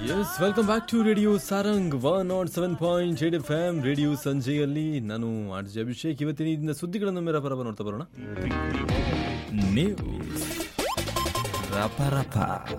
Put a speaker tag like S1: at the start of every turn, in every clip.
S1: S welcome back to radio Sarang one nought seven point eight F M radio ಸಂಜೆಯಲ್ಲಿ ನಾನು R J Abhishek ಇವತ್ತಿನ ಇದನ್ನ ಸುದ್ದಿಗಳನ್ನು ಮೇರ ಪರಬ ನೋಡ್ತಾ ಬರೋಣ ನ್ಯೂಸ್ ರಪ ರಪ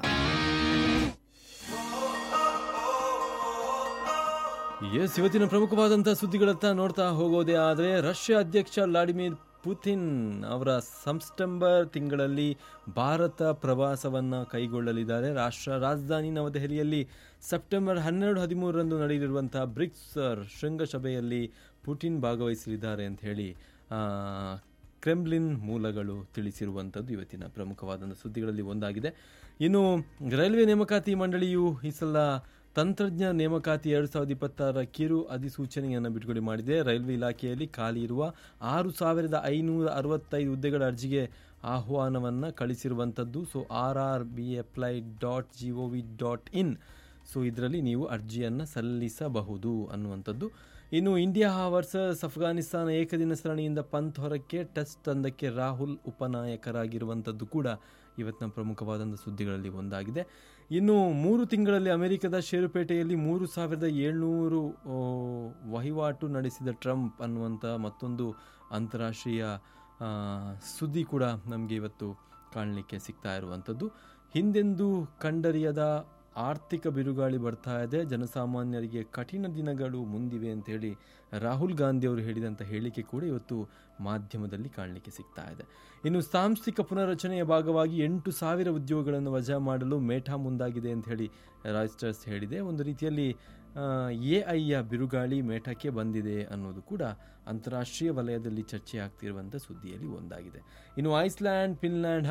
S1: ಎಸ್ ಇವತ್ತಿನ ಪ್ರಮುಖವಾದಂತಹ ಸುದ್ದಿಗಳತ್ತ ನೋಡ್ತಾ ಹೋಗೋದೇ ಆದರೆ ರಷ್ಯಾ ಅಧ್ಯಕ್ಷ ವ್ಲಾಡಿಮಿರ್ ಪುತಿನ್ ಅವರ ಸೆಪ್ಟೆಂಬರ್ ತಿಂಗಳಲ್ಲಿ ಭಾರತ ಪ್ರವಾಸವನ್ನು ಕೈಗೊಳ್ಳಲಿದ್ದಾರೆ ರಾಷ್ಟ್ರ ರಾಜಧಾನಿ ನವದೆಹಲಿಯಲ್ಲಿ ಸೆಪ್ಟೆಂಬರ್ ಹನ್ನೆರಡು ಹದಿಮೂರರಂದು ನಡೆಯಲಿರುವಂತಹ ಬ್ರಿಕ್ಸ್ ಶೃಂಗಸಭೆಯಲ್ಲಿ ಪುಟಿನ್ ಭಾಗವಹಿಸಲಿದ್ದಾರೆ ಅಂತ ಹೇಳಿ ಆ, ಕ್ರೆಮ್ಲಿನ್ ಮೂಲಗಳು ತಿಳಿಸಿರುವಂಥದ್ದು ಇವತ್ತಿನ ಪ್ರಮುಖವಾದಂಥ ಸುದ್ದಿಗಳಲ್ಲಿ ಒಂದಾಗಿದೆ ಇನ್ನು ರೈಲ್ವೆ ನೇಮಕಾತಿ ಮಂಡಳಿಯು ಈ ಸಲ ತಂತ್ರಜ್ಞ ನೇಮಕಾತಿ ಎರಡು ಸಾವಿರದ ಇಪ್ಪತ್ತಾರರ ಕಿರು ಅಧಿಸೂಚನೆಯನ್ನು ಬಿಡುಗಡೆ ಮಾಡಿದೆ ರೈಲ್ವೆ ಇಲಾಖೆಯಲ್ಲಿ ಖಾಲಿ ಇರುವ ಆರು ಸಾವಿರದ ಐನೂರ ಅರವತ್ತೈದು ಹುದ್ದೆಗಳ ಅರ್ಜಿಗೆ ಆಹ್ವಾನವನ್ನು ಕಳಿಸಿರುವಂಥದ್ದು so R R B apply dot G O V dot in so ಇದರಲ್ಲಿ ನೀವು ಅರ್ಜಿಯನ್ನು ಸಲ್ಲಿಸಬಹುದು ಅನ್ನುವಂಥದ್ದು ಇನ್ನು ಇಂಡಿಯಾ ವರ್ಸಸ್ ಅಫ್ಘಾನಿಸ್ತಾನ ಏಕದಿನ ಸರಣಿಯಿಂದ ಪಂತ್ ಹೊರಕ್ಕೆ ಟೆಸ್ಟ್ ತಂಡಕ್ಕೆ ರಾಹುಲ್ ಉಪನಾಯಕರಾಗಿರುವಂಥದ್ದು ಕೂಡ ಇವತ್ತಿನ ಪ್ರಮುಖವಾದಂಥ ಸುದ್ದಿಗಳಲ್ಲಿ ಒಂದಾಗಿದೆ ಇನ್ನು ಮೂರು ತಿಂಗಳಲ್ಲಿ ಅಮೆರಿಕದ ಷೇರುಪೇಟೆಯಲ್ಲಿ ಮೂರು ಸಾವಿರದ ಏಳ್ನೂರು ಆ, ವಹಿವಾಟು ನಡೆಸಿದ ಟ್ರಂಪ್ ಅನ್ನುವಂಥ ಮತ್ತೊಂದು ಅಂತಾರಾಷ್ಟ್ರೀಯ ಆ, ಸುದ್ದಿ ಕೂಡ ನಮಗೆ ಇವತ್ತು ಕಾಣಲಿಕ್ಕೆ ಸಿಗ್ತಾ ಇರುವಂಥದ್ದು ಹಿಂದೆಂದೂ ಕಂಡರಿಯದ ಆರ್ಥಿಕ ಬಿರುಗಾಳಿ ಬರ್ತಾ ಇದೆ ಜನಸಾಮಾನ್ಯರಿಗೆ ಕಠಿಣ ದಿನಗಳು ಮುಂದಿವೆ ಅಂತ ಹೇಳಿ ರಾಹುಲ್ ಗಾಂಧಿ ಅವರು ಹೇಳಿದಂಥ ಹೇಳಿಕೆ ಕೂಡ ಇವತ್ತು ಮಾಧ್ಯಮದಲ್ಲಿ ಕಾಣಲಿಕ್ಕೆ ಸಿಗ್ತಾ ಇದೆ ಇನ್ನು ಸಾಂಸ್ಥಿಕ ಪುನರ್ರಚನೆಯ ಭಾಗವಾಗಿ ಎಂಟು ಸಾವಿರ ಉದ್ಯೋಗಗಳನ್ನು ವಜಾ ಮಾಡಲು ಮೇಠಾ ಮುಂದಾಗಿದೆ ಅಂತ ಹೇಳಿ ರಾಯ್ಸ್ಟರ್ಸ್ ಹೇಳಿದೆ ಒಂದು ರೀತಿಯಲ್ಲಿ ಎ ಐಯ ಬಿರುಗಾಳಿ ಮೇಠಕ್ಕೆ ಬಂದಿದೆ ಅನ್ನೋದು ಕೂಡ ಅಂತಾರಾಷ್ಟ್ರೀಯ ವಲಯದಲ್ಲಿ ಚರ್ಚೆ ಆಗ್ತಿರುವಂಥ ಸುದ್ದಿಯಲ್ಲಿ ಒಂದಾಗಿದೆ ಇನ್ನು ಐಸ್ಲ್ಯಾಂಡ್ ಫಿನ್ಲ್ಯಾಂಡ್